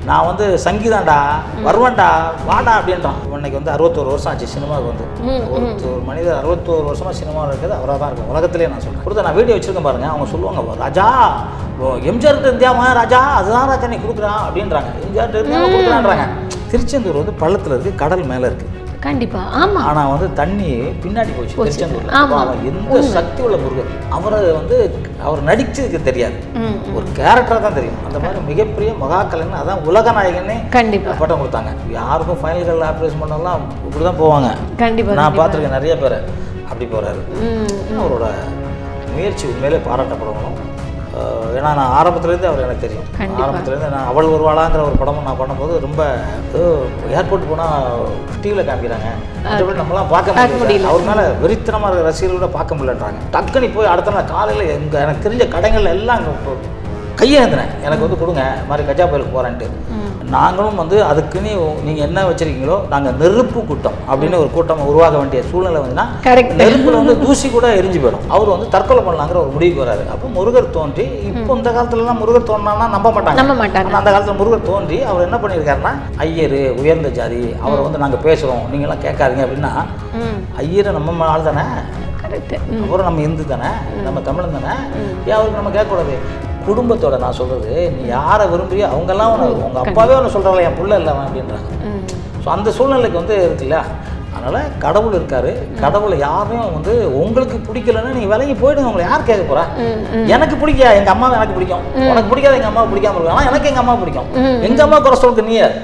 நான் வந்து சங்கீதாண்டா வருவேன்டா வாடா அப்படின்றான் இன்னைக்கு வந்து அறுபத்தோரு வருஷம் ஆச்சு சினிமாவுக்கு வந்து ஒரு ஒரு மனிதர் அறுபத்தோரு வருஷமா சினிமாவில் இருக்கிறது அவராக தான் இருக்கும் உலகத்திலே நான் சொல்றேன் கொடுத்த நான் வீடியோ வச்சிருக்கேன் பாருங்க அவங்க சொல்லுவாங்க ராஜா ஓ, எம்ஜிஆர் கிட்ட இருந்தியாமா ராஜா அதுதான் ராஜா நீ கொடுக்குறான் அப்படின்றாங்க எம்ஜிஆர் இருந்தா கொடுக்குறான்றாங்க திருச்செந்தூர் வந்து பள்ளத்தில் இருக்கு கடல் மேலே இருக்கு கண்டிப்பா ஆமா ஆனா வந்து தண்ணி பின்னாடி போச்சு போச்சு. திருச்செந்தூர்ல ஆமா. அவன் எந்த சக்தி உள்ள முருகன் அவரை வந்து அவர் நடிச்சதுக்கு தெரியாது ம் ஒரு கேரக்டரா தான் தெரியும் அந்த மாதிரி மிகப்பெரிய மகா கலைஞன் அதான் உலக நாயகனே கண்டிப்பா பட்டம் கொடுத்தாங்க யாருக்கும் ஃபைனல்கள் ஆப்ரேஷன் பண்ணலாம் இப்படி தான் போவாங்க கண்டிப்பா நான் பார்த்துருக்கேன் நிறைய பேரை அப்படி போறாரு ம் அவரோட முயற்சி உண்மையிலே பாராட்டப்படணும் அஹ் ஏன்னா நான் ஆரம்பத்துலேருந்து அவர் எனக்கு தெரியும் கண்டிப்பா. ஆரம்பத்துலேருந்து நான் அவள் வருவாளாங்கிற ஒரு படமும் நான் பண்ணும்போது ரொம்ப ஏர்போர்ட் போனால் டிவியில் காமிக்கிறாங்க மற்றபடி நம்மளாம் பார்க்க பார்க்க முடியல முடியல. அவர் மேலே வெறித்தனமாக இருக்கிற ரசிகர்களோட பார்க்க முடியலன்றாங்க டக்குனி போய் அடுத்த நாள் காலையில் எங்கள் எனக்கு தெரிஞ்ச கடைகள் எல்லாம் அங்கே கையேந்தினேன் எனக்கு வந்து கொடுங்க இந்த மாதிரி கஜா கோயிலுக்கு போகிறேன்ட்டு நாங்களும் வந்து அதுக்குன்னு நீங்கள் என்ன வச்சிருக்கீங்களோ நாங்கள் நெருப்பு கூட்டம் அப்படின்னு ஒரு கூட்டம் உருவாக வேண்டிய சூழ்நிலை வந்துன்னா Correct. நெருப்புல வந்து தூசி கூட எரிஞ்சு போயிடும் அவர் வந்து தற்கொலை பண்ணலாங்கிற ஒரு முடிவுக்கு வராரு அப்போ முருகர் தோன்றி இப்போ இந்த காலத்துலலாம் முருகர் தோணுனா நம்ப மாட்டாங்க நம்ப மாட்டாங்க. ஆனா அந்த காலத்துல முருகர் தோன்றி அவர் என்ன பண்ணியிருக்காருன்னா ஐயர் உயர்ந்த ஜாதி அவரை வந்து நாங்கள் பேசுகிறோம் நீங்களாம் கேட்காதீங்க அப்படின்னா ம் ஐயரை நம்ம ஆள் தானே கரெக்ட் அவரும் நம்ம இந்து தானே நம்ம தமிழன் தானே ஏன் அவருக்கு நம்ம கேட்கக்கூடாது குடும்பத்தோட நான் சொல்றது நீ யாரை விரும்புறியோ அவங்கெல்லாம் உன உங்க அப்பாவே ஒன்று சொல்கிறாங்களே என் புள்ள இல்லை அவன் அப்படின்றாங்க ம் ஸோ அந்த சூழ்நிலைக்கு வந்து இருக்குல்ல அதனால் கடவுள் இருக்காரு கடவுளை யாரையும் வந்து உங்களுக்கு பிடிக்கலன்னா நீங்கள் விலகி போயிடுங்க உங்களை யார் கேட்க போறா எனக்கு பிடிக்க எங்கள் அம்மாவை எனக்கு பிடிக்கும் உனக்கு பிடிக்காத எங்கள் அம்மாவை பிடிக்காம இருக்கும் ஆனால் எனக்கு எங்கள் அம்மா பிடிக்கும் எங்கள் அம்மா குறை சொல்லுக்கு நீ யார்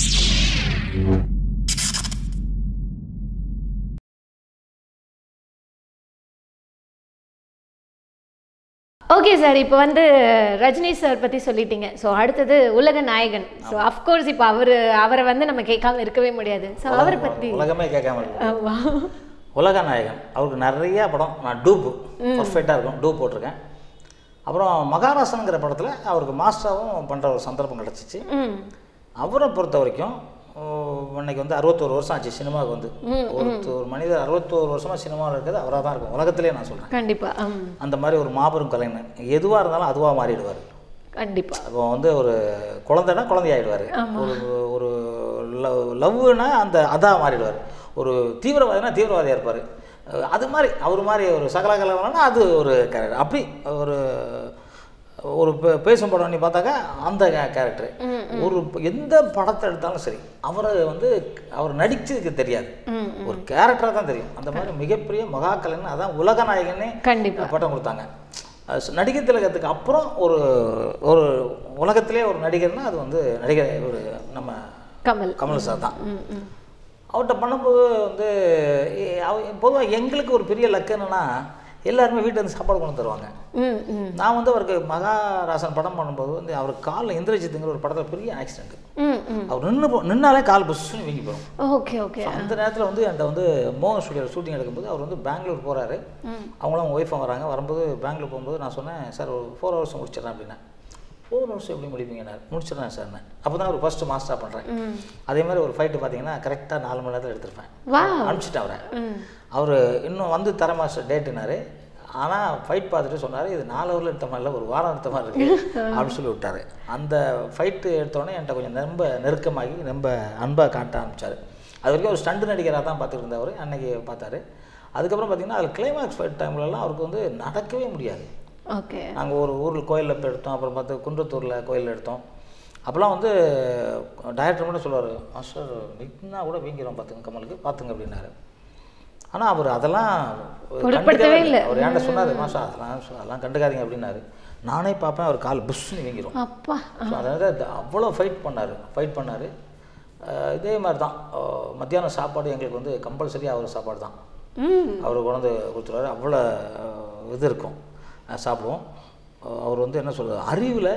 ஓகே சார் இப்போ வந்து ரஜினி சார் பற்றி சொல்லிட்டீங்க ஸோ அடுத்தது உலக நாயகன் ஸோ அஃப்கோர்ஸ் இப்போ அவர் அவரை வந்து நம்ம கேட்காம இருக்கவே முடியாது ஸோ அவரை பற்றி உலகமே கேட்காம இருக்கு ஆமா உலக நாயகன் அவருக்கு நிறைய படம் நான் டூப்பு பர்ஃபெக்டாக இருக்கும் டூப் போட்டிருக்கேன் அப்புறம் மகாராசனுங்கிற படத்தில் அவருக்கு மாஸ்டராகவும் பண்ணுற ஒரு சந்தர்ப்பம் கிடச்சிச்சு ம் அவரை பொறுத்த வரைக்கும் ஓ, இன்னைக்கு வந்து அறுபத்தோரு வருஷம் ஆச்சு சினிமாவுக்கு வந்து ஒரு ஒரு மனிதர் அறுபத்தோரு வருஷமாக சினிமாவில் இருக்கிறது அவராக தான் இருக்கும் உலகத்திலே நான் சொல்கிறேன் கண்டிப்பா ம் அந்த மாதிரி ஒரு மாபெரும் கலைஞர் எதுவாக இருந்தாலும் அதுவாக மாறிடுவார் கண்டிப்பா அப்போ வந்து ஒரு குழந்தைனா குழந்தையாயிடுவார் ஒரு ஒரு லவ் லவ்னா அந்த அதாக மாறிடுவார் ஒரு தீவிரவாதினா தீவிரவாதியாக இருப்பார் அது மாதிரி அவர் மாதிரி ஒரு சகலகலனா அது ஒரு கேரக்டர் அப்படி ஒரு ஒரு பே- பேசும் படம் நீ பார்த்தாக்கா அந்த கேரக்டர் ஒரு எந்த படத்தை எடுத்தாலும் சரி அவரை வந்து அவர் நடிச்சதுக்கு தெரியாது ம் ஒரு கேரக்டராக தான் தெரியும் அந்த மாதிரி மிகப்பெரிய மகா கலைஞன் அதான் உலக நாயகனே கண்டிப்பா பட்டம் கொடுத்தாங்க அது ச- நடிகர் திலகத்துக்கு அப்புறம் ஒரு ஒரு உலகத்திலே ஒரு நடிகர்னா அது வந்து நடிகர் ஒரு நம்ம கமல் கமல் சார் தான் ம் ம் அவர்கிட்ட பண்ணும்போது வந்து பொதுவாக எங்களுக்கு ஒரு பெரிய லக்கு என்னன்னா எல்லாருமே வீட்டில் இருந்து சாப்பாடு கொண்டு தருவாங்க ம் ம் நான் வந்து அவருக்கு மகாராசன் படம் பண்ணும்போது வந்து அவர் காலில் இந்திரஜித்துங்கிற ஒரு படத்தில் பெரிய ஆக்சிடென்ட் ம் ம் அவர் நின்று நின்னாலே கால் புஷ்ஷுன்னு வீங்கி போயிடும் ஓகே ஓகே அந்த நேரத்தில் வந்து என்கிட்ட வந்து மோகன் ஸ்டுடியோவில் ஷூட்டிங் எடுக்கும்போது அவர் வந்து பெங்களூர் போகிறாரு அவங்களும் அவங்க ஒய்ஃபும் வராங்க வரும்போது பெங்களூர் போகும்போது நான் சொன்னேன் சார் ஒரு ஃபோர் ஹவர்ஸ் முடிச்சிடறேன் அப்படின்னேன் ஃபோர் ஹவர்ஸ் எப்படி முடிப்பீங்க முடிச்சிடறேன் சார் நான் அப்போ தான் ஒரு ஃபஸ்ட்டு மாஸ்டராக பண்ணுறேன் அதே மாதிரி ஒரு ஃபைட்டு பார்த்தீங்கன்னா கரெக்டாக நாலு மணி நேரத்தில் எடுத்திருப்பேன் வா அனுப்பிச்சிட்டேன் அவரை ம் அவர் இன்னும் வந்து தர மாஸ்டர் டேட்டுனாரு ஆனால் ஃபைட் பார்த்துட்டு சொன்னார் இது நாலு ஹவரில் எடுத்த மாதிரி இல்லை ஒரு வாரம் எடுத்த மாதிரி இருக்கு அப்படின்னு சொல்லி விட்டாரு அந்த ஃபைட்டு எடுத்தோடனே என்கிட்ட கொஞ்சம் ரொம்ப நெருக்கமாகி ரொம்ப அன்பாக காட்ட ஆரம்பிச்சார் அது வரைக்கும் ஒரு ஸ்டண்ட் நடிகராக தான் பார்த்துட்டு இருந்தவர் அன்னைக்கு பார்த்தாரு அதுக்கப்புறம் பார்த்தீங்கன்னா அதில் கிளைமாக்ஸ் ஃபைட் டைம்லலாம் அவருக்கு வந்து நடக்கவே முடியாது ஓகே நாங்கள் ஒரு ஊரில் கோயிலில் போய் எடுத்தோம் அப்புறம் பார்த்து குன்றத்தூரில் கோயிலில் எடுத்தோம் அப்போல்லாம் வந்து டைரக்டர் மட்டும் சொல்லுவார் மாஸ்டர் நின்னா கூட வீங்கிறோம் பார்த்துங்க கமலுக்கு பார்த்துங்க அப்படின்னாரு ஆனால் அவர் அதெல்லாம் பொருட்படுத்தவே இல்ல. அவர் ஏன்ட்ட சொன்னார் மாஸ்டர் அதெல்லாம் சொ- அதெல்லாம் கண்டுக்காதீங்க அப்படின்னாரு நானே பார்ப்பேன் அவர் கால் புஷ்னு வீங்கிரும் அப்பா ஸோ அதனால் அது அவ்வளோ ஃபைட் பண்ணார் ஃபைட் பண்ணார் இதே மாதிரி தான் அஹ் மத்தியானம் சாப்பாடு எங்களுக்கு வந்து கம்பல்சரி அவர் சாப்பாடு தான் ம் அவர் கொண்டு கொடுத்துருவாரு அவ்வளோ அஹ், இது இருக்கும் அஹ் சாப்பிடுவோம் அஹ் அவர் வந்து என்ன சொல்கிறது அறிவில்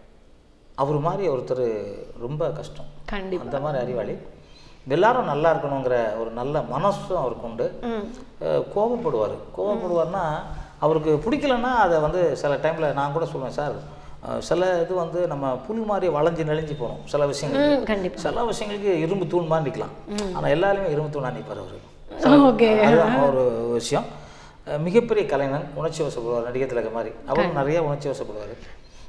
அவர் மாதிரி ஒருத்தர் ரொம்ப கஷ்டம் கண்டிப்பா அந்த மாதிரி அறிவாளி எல்லாரும் நல்லா இருக்கணுங்கிற ஒரு நல்ல மனசும் அவருக்கு உண்டு ம் அஹ் கோபப்படுவார் கோபப்படுவார்னா அவருக்கு பிடிக்கலன்னா அதை வந்து சில டைமில் நான் கூட சொல்லுவேன் சார் அஹ் சில இது வந்து நம்ம புல் மாதிரி வளைஞ்சு நெளிஞ்சு போகணும் சில விஷயங்கள் ம் கண்டிப்பா சில விஷயங்களுக்கு இரும்பு தூண் மாதிரி நிற்கலாம் ஆனால் எல்லாருமே இரும்பு தூணாக நிற்பார் அவர் ஓகே அதுதான் ஒரு விஷயம் அஹ் மிகப்பெரிய கலைஞன் உணர்ச்சி வசப்படுவார் நடிகர் திலகம் மாதிரி அவரும் நிறைய உணர்ச்சி வசப்படுவார்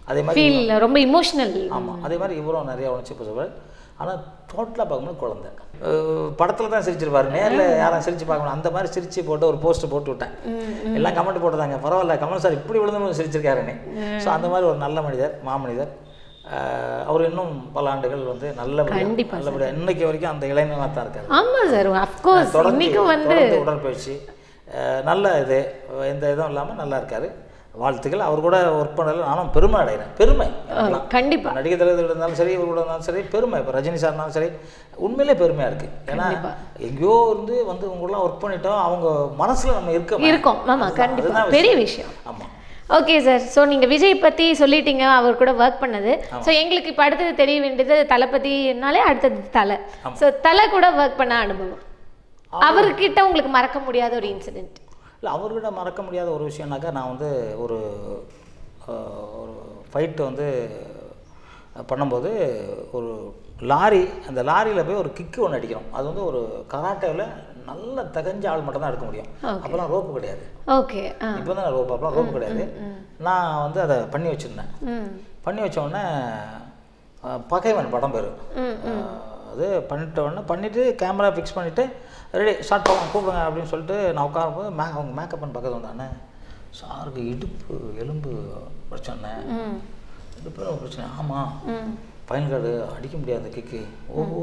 அதே மாதிரி ஃபீல் ரொம்ப இமோஷனல் ஆமாம் அதே மாதிரி இவரும் நிறைய உணர்ச்சி பேசுவார் ஆனால் டோட்டலாக பார்க்கும்போது குழந்தை படத்தில் தான் சிரிச்சிருப்பாரு நேரில் யாரும் சிரிச்சு பார்க்க முடியும் அந்த மாதிரி சிரிச்சு போட்டு ஒரு போஸ்ட் போட்டு விட்டேன் எல்லாம் கமெண்ட் போட்டுதாங்க பரவாயில்ல கமல் சார் இப்படி விழுந்து சிரிச்சிருக்காருன்னு ஸோ அந்த மாதிரி ஒரு நல்ல மனிதர் மாமனிதர் அஹ் அவர் இன்னும் பல ஆண்டுகள் வந்து நல்லபடியாக கண்டிப்பா நல்லபடியாக இன்னைக்கு வரைக்கும் அந்த இளைஞனாக தான் இருக்காரு ஆமா சார் அஃப்கோர்ஸ் தொடர்ந்து இன்னைக்கும் வந்து தொடர்ந்து உடற்பயிற்சி அஹ் நல்ல இது எந்த இதுவும் இல்லாமல் நல்லா இருக்காரு வாழ்த்துக்கள் அவர் கூட ஒர்க் பண்ணதில் நானும் பெருமை அடைகிறேன் பெருமை எனக்கெல்லாம். கண்டிப்பா நடிகர் தலைவர் இருந்தாலும் சரி இவர் கூட இருந்தாலும் சரி பெருமை இப்போ ரஜினி சார் இருந்தாலும் சரி உண்மையிலே பெருமையாக இருக்குது ஏன்னா எங்கேயோ இருந்து வந்து உங்களெலாம் ஒர்க் பண்ணிட்டோம் அவங்க மனசில் நம்ம இருக்க இருக்கோம் ஆமா கண்டிப்பா பெரிய விஷயம் ஆமாம் ஓகே சார் ஸோ நீங்கள் விஜய் பற்றி சொல்லிட்டீங்க அவர் கூட ஒர்க் பண்ணது ஸோ எங்களுக்கு இப்போ அடுத்தது தெரிய வேண்டியது தளபதினாலே அடுத்தது தலை ஸோ தலை கூட ஒர்க் பண்ண அனுபவம் அவர்கிட்ட உங்களுக்கு மறக்க முடியாத ஒரு இன்சிடென்ட் இல்லை அவர்கிட்ட மறக்க முடியாத ஒரு விஷயம்னாக்கா நான் வந்து ஒரு அஹ், ஒரு ஃபைட்டு வந்து பண்ணும்போது ஒரு லாரி அந்த லாரியில் போய் ஒரு கிக்கு ஒன்று அடிக்கிறோம் அது வந்து ஒரு கராட்டேவில் நல்ல தகஞ்ச ஆள் மட்டும் தான் எடுக்க முடியும் அப்போல்லாம் ரோப்பு கிடையாது ஓகே ஆ இப்போ தான் ரோப்பு அப்போலாம் ரோப்பு கிடையாது நான் வந்து அதை பண்ணி வச்சுருந்தேன் ம் பண்ணி வச்ச உடனே அஹ், பகைவன் படம் பேர் அது பண்ணிட்ட உடனே பண்ணிவிட்டு கேமரா ஃபிக்ஸ் பண்ணிவிட்டு ரெடி ஸ்டார்ட் பண்ணலாம் கூப்பிடுங்க அப்படின்னு சொல்லிட்டு நான் உட்காரும்போது மே அவங்க மேக்கப் பண்ண பக்கத்தில் வந்தானே சாருக்கு இடுப்பு எலும்பு பிரச்சனை ம் இடுப்பு எலும்பு பிரச்சனை ஆமாம் ம் பயன் கார்டு அடிக்க முடியாது அந்த கிக்கு ஓஹோ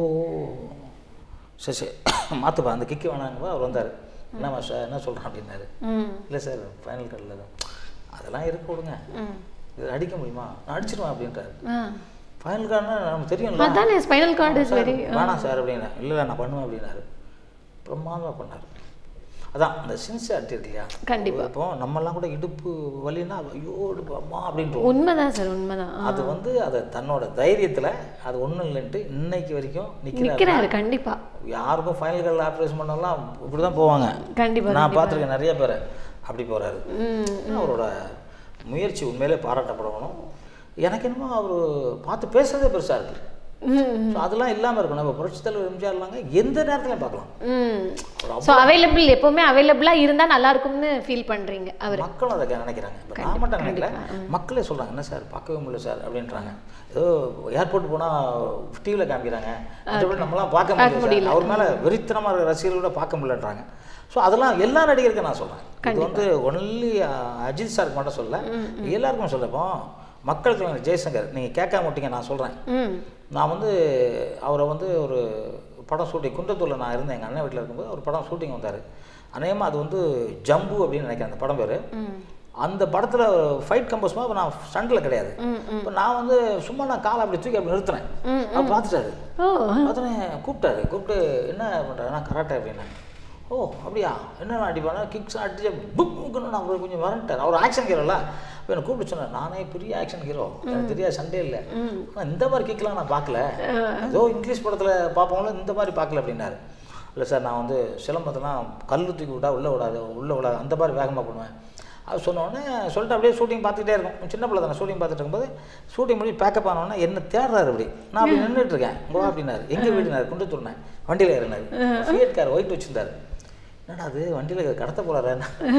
சரி சரி மாற்றுப்பா அந்த கிக்கு வேணாங்கப்பா அவர் வந்தார் என்னம்மா சார் என்ன சொல்கிறேன் அப்படின்னாரு ம் இல்லை சார் ஃபைனல் கார்டில் தான் அதெல்லாம் இருக்க விடுங்க ம் இது அடிக்க முடியுமா நான் அடிச்சிடுவேன் அப்படின்றாரு ஆ ஃபைனல் கார்டுனா நமக்கு தெரியும்ல அதானே spinal cord is sir, very வேணாம் சார் அப்படின்னா இல்லை இல்லை நான் பண்ணுவேன் அப்படின்னாரு பிரமாதமாக பண்ணார் அதான் அந்த சின்சியாரிட்டி இருக்கு இல்லையா கண்டிப்பா. இப்போ நம்மலாம் கூட இடுப்பு வலின்னா ஐயோ இடுப்பு அம்மா அப்படின்ட்டு உண்மைதான் சார் உண்மைதான் ஆ. அது வந்து அதை தன்னோட தைரியத்தில் அது ஒன்றும் இல்லைன்ட்டு இன்னைக்கு வரைக்கும் நிற்கிறார் நிக்கிறாரு கண்டிப்பா யாருக்கும் ஃபைனல் கார்டில் ஆப்ரேஷன் பண்ணலாம் இப்படி தான் போவாங்க கண்டிப்பா நான் பார்த்துருக்கேன் நிறைய பேரை அப்படி போகிறாரு ம் அவரோட முயற்சி உண்மையிலே பாராட்டப்படணும் எனக்கு என்னமோ அவர் பார்த்து பேசுறதே பெருசாக இருக்குது ம் ஸோ அதெல்லாம் இல்லாமல் இருக்கும் நம்ம புரட்சி தலைவர் எம்ஜிஆர்லாங்க எந்த நேரத்துலையும் பார்க்கலாம் ம் அவர் ஸோ அவைலபிள் எப்பவுமே அவைலபிளாக இருந்தால் நல்லா இருக்கும்னு ஃபீல் பண்ணுறீங்க அவர் மக்களும் அதை நினைக்கிறாங்க இப்போ நான் மட்டும் நினைக்கல மக்களே சொல்கிறாங்க என்ன சார் பார்க்கவே முடியல சார் அப்படின்றாங்க ஏதோ ஏர்போர்ட் போனால் டிவியில் காமிக்கிறாங்க மற்றபடி நம்மளாம் பார்க்க முடியல சார். அவர் மேலே வெறித்தனமாக இருக்கிற ரசிகர்கள் கூட பார்க்க முடியலன்றாங்க ஸோ அதெல்லாம் எல்லா நடிகருக்கும் நான் சொல்கிறேன் இது வந்து ஒன்லி அஜித் சாருக்கு மட்டும் சொல்ல எல்லாருக்கும் சொல்லப்போ மக்கள் கலைஞர் ஜெய்சங்கர் நீங்கள் கேட்காம விட்டீங்க நான் சொல்கிறேன் ம் நான் வந்து அவரை வந்து ஒரு படம் ஷூட்டிங் குன்றத்தூரில் நான் இருந்தேன் எங்கள் அண்ணன் வீட்டில் இருக்கும்போது ஒரு படம் ஷூட்டிங் வந்தார் அநேகமாக அது வந்து ஜம்பு அப்படின்னு நினைக்கிறேன் அந்த படம் பேர் ம் அந்த படத்தில் ஃபைட் கம்போஸ் அப்போ நான் ஸ்டண்டில் கிடையாது ம், இப்போ நான் வந்து சும்மா நான் காலை அப்படி தூக்கி அப்படி நிறுத்தினேன் ம், அவர் பார்த்துட்டாரு ஓ பார்த்தோன்னே கூப்பிட்டாரு கூப்பிட்டு என்ன பண்ணுறாரு நான் கராட்டே அப்படின்னேன் ஓ அப்படியா என்ன அடிப்பானா கிக்ஸ் அடிச்சு புக்குன்னு நான் அவர் கொஞ்சம் வரட்டார் அவர் ஆக்ஷன் ஹீரோல இப்போ எனக்கு கூப்பிட்டு சொன்னேன் நானே பெரிய ஆக்ஷன் ஹீரோ எனக்கு தெரியாது சண்டே இல்லை ஆனால் இந்த மாதிரி கிக்லாம் நான் பார்க்கல ஏதோ இங்கிலீஷ் படத்தில் பார்ப்போம்ல இந்த மாதிரி பார்க்கல அப்படின்னாரு இல்லை சார் நான் வந்து சிலம்பத்தெல்லாம் கல் தூக்கி விட்டா உள்ளே விடாது உள்ளே விடாது அந்த மாதிரி வேகமாக பண்ணுவேன் அது சொன்ன உடனே சொல்லிட்டு அப்படியே ஷூட்டிங் பார்த்துக்கிட்டே இருக்கும் சின்ன பிள்ளை தானே ஷூட்டிங் பார்த்துட்டு இருக்கும்போது ஷூட்டிங் முடிஞ்சு பேக்கப் ஆனோடனே என்ன தேடுறாரு அப்படி நான் அப்படி நின்றுட்டு இருக்கேன் வா அப்படின்னாரு எங்கே வீடுனாரு குண்டு துருனேன் வண்டியில் ஏறினாரு ஃபியட் கார் ஒயிட் வச்சிருந்தாரு என்னடா அது வண்டியில் கடத்த போகிறாரு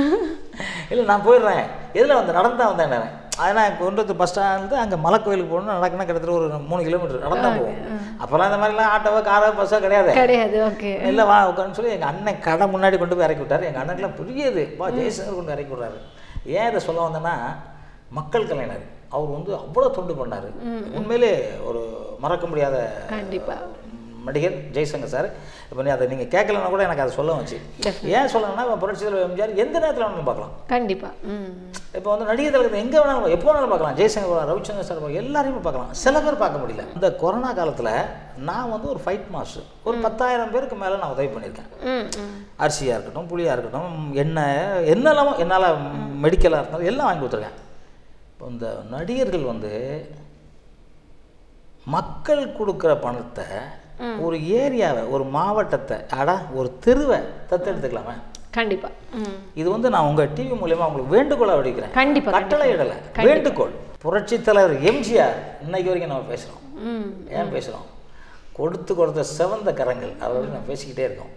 இல்லை நான் போயிடுறேன் எதில் வந்து நடந்தா வந்தேன் நான் ஏன்னா குன்றத்து பஸ் ஸ்டாண்டு அங்கே மலை கோயிலுக்கு போகணும் நடக்கணும் கிட்டத்தட்ட ஒரு மூணு கிலோமீட்டர் நடந்தா போவோம் அப்போல்லாம் இந்த மாதிரிலாம் ஆட்டோவோ காரோ பஸ்ஸோ கிடையாது கிடையாது ஓகே இல்லை வா உட்காந்து சொல்லி எங்கள் அண்ணன் கடை முன்னாடி கொண்டு போய் இறக்கி விட்டார் எங்கள் அண்ணனுக்குலாம் புரியுது வா ஜெயசங்கர் கொண்டு இறக்கி விட்றாரு ஏன் இதை சொல்ல வந்தேன்னா மக்கள் கலைஞர் அவர் வந்து அவ்வளோ தொண்டு பண்ணார் உண்மையிலே ஒரு மறக்க முடியாத கண்டிப்பா நடிகர் ஜெய்சங்கர் சார் இப்போ நீ அதை நீங்கள் கேட்கலன்னா கூட எனக்கு அதை சொல்ல வச்சு ஏன் சொல்லணும்னா இப்போ புரட்சி தலைவர் எம்ஜிஆர் எந்த நேரத்தில் வேணாலும் பார்க்கலாம் கண்டிப்பா ம் இப்போ வந்து நடிகர் தலைவர் எங்கே வேணாலும் எப்போ வேணாலும் பார்க்கலாம் ஜெய்சங்கர் பார்க்கலாம், ரவிச்சந்திரன் சார் பார்க்கலாம், எல்லாரையுமே பார்க்கலாம் சில பேர் பார்க்க முடியல இந்த கொரோனா காலத்தில் நான் வந்து ஒரு ஃபைட் மாஸ்டர் ஒரு பத்தாயிரம் பேருக்கு மேலே நான் உதவி பண்ணியிருக்கேன் ம் ம் அரிசியாக இருக்கட்டும் புளியாக இருக்கட்டும் எண்ணெய் என்னெல்லாமோ என்னால் மெடிக்கலாக இருந்தாலும் எல்லாம் வாங்கி கொடுத்துருக்கேன் இப்போ இந்த நடிகர்கள் வந்து மக்கள் கொடுக்குற பணத்தை ஒரு ஏரியாவை ஒரு மாவட்டத்தை அடா ஒரு தெருவை தத்தெடுத்துக்கலாமே கண்டிப்பா ம் இது வந்து நான் உங்கள் டிவி மூலயமா உங்களுக்கு வேண்டுகோளாக வடிக்கிறேன் கண்டிப்பா கட்டளை இடலை வேண்டுகோள் புரட்சி தலைவர் எம்ஜிஆர் இன்னைக்கு வரைக்கும் நம்ம பேசுகிறோம் ம் ஏன் பேசுகிறோம் கொடுத்து கொடுத்த சிவந்த கரங்கள் அவரோட நம்ம பேசிக்கிட்டே இருக்கோம்